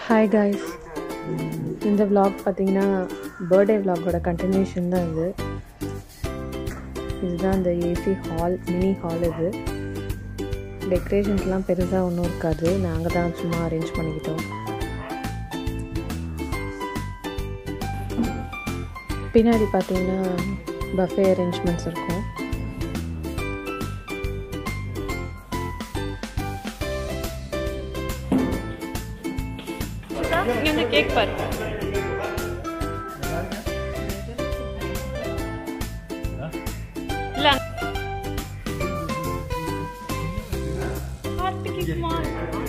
hi guys இந்த vlog பார்த்தீங்கன்னா birthday vlogோட கண்டினியூஷன் தான் இது இதுதான் இந்த ஏசி ஹால் மினி ஹால் இது டெக்கரேஷன்ஸ்லாம் பெருசாக ஒன்றும் இருக்காது நாங்கள் தான் சும்மா அரேஞ்ச் பண்ணிக்கிட்டோம் பின்னாடி பார்த்தீங்கன்னா பஃபே அரேஞ்ச்மெண்ட்ஸ் இருக்கும் இங்க வந்து கேக் பாரு இல்ல கார்த்திக் குமார்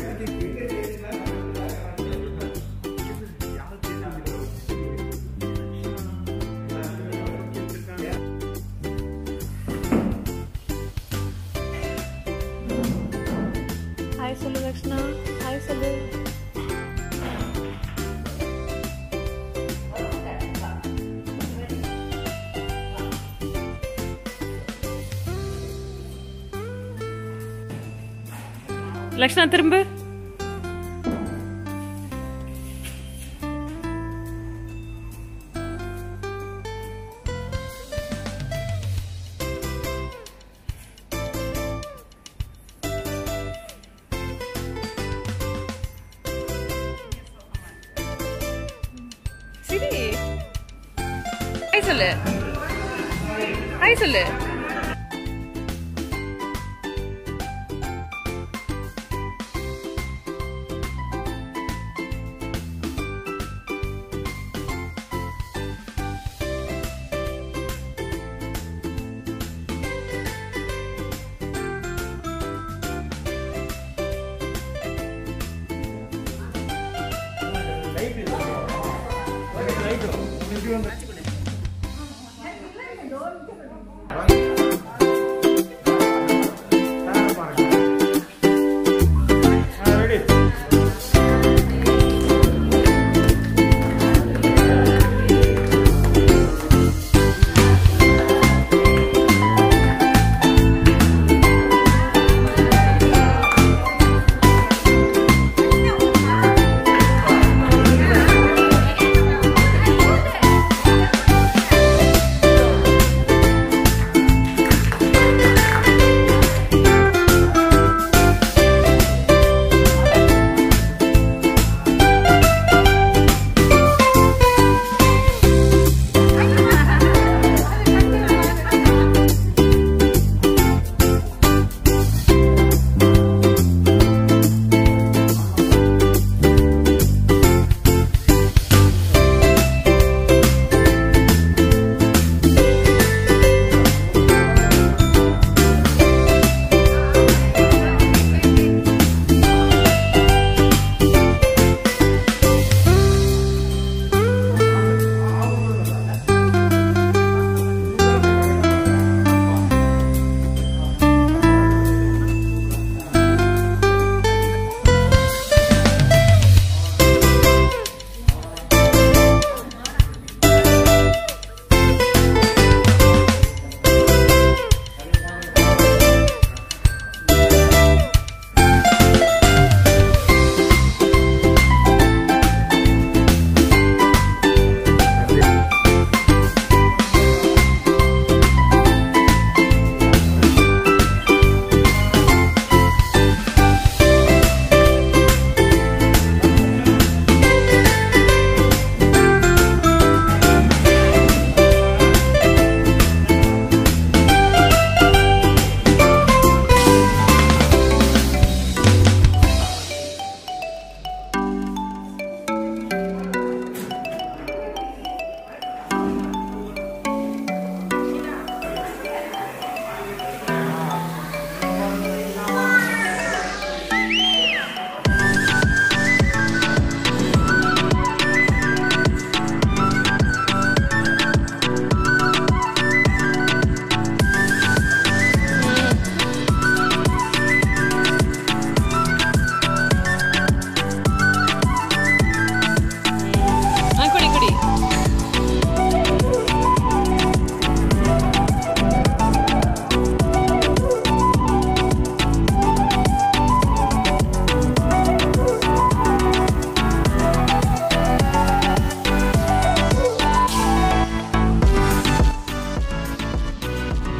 ஹாய் சொல்லு லக்ஷ்ணா ஹாய் சொல்லு லக்ஷ்ணா திரும்ப சரி ஹாய் சொல்லு ஹாய் சொல்லு Thank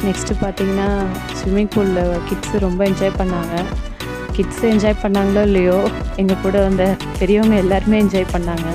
நெக்ஸ்ட்டு பார்த்தீங்கன்னா ஸ்விம்மிங் பூலில் கிட்ஸு ரொம்ப என்ஜாய் பண்ணாங்க கிட்ஸ் என்ஜாய் பண்ணாங்களோ இல்லையோ எங்கள் கூட வந்த பெரியவங்க எல்லாருமே என்ஜாய் பண்ணாங்க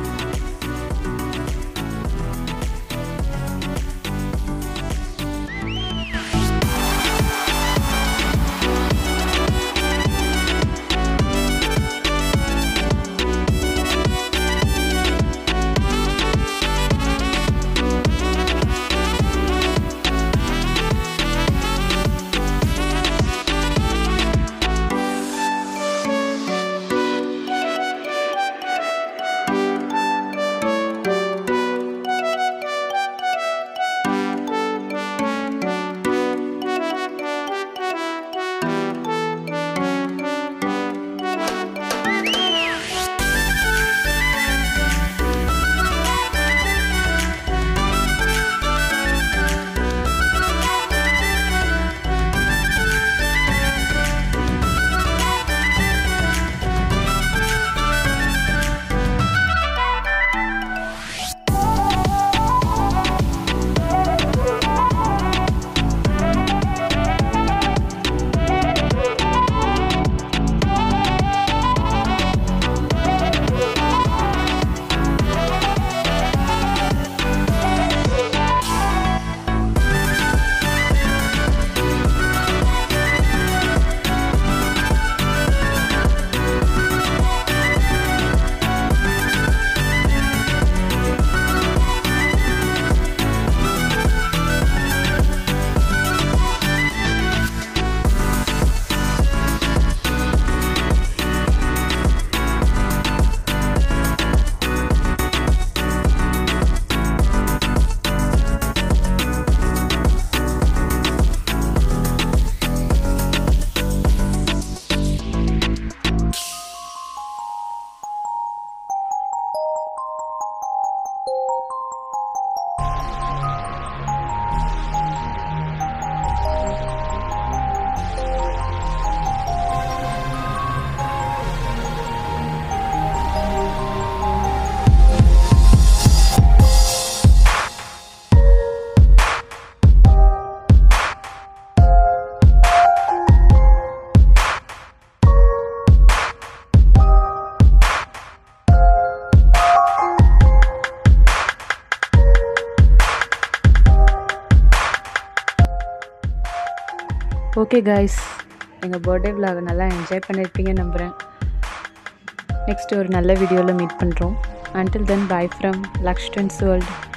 ஓகே காய்ஸ் எங்கள் பர்த்டே vlog நல்லா என்ஜாய் பண்ணியிருப்பீங்கன்னு நம்புகிறேன் நெக்ஸ்ட் ஒரு நல்ல வீடியோவில் மீட் பண்ணுறோம் until then bye from Lakshtans world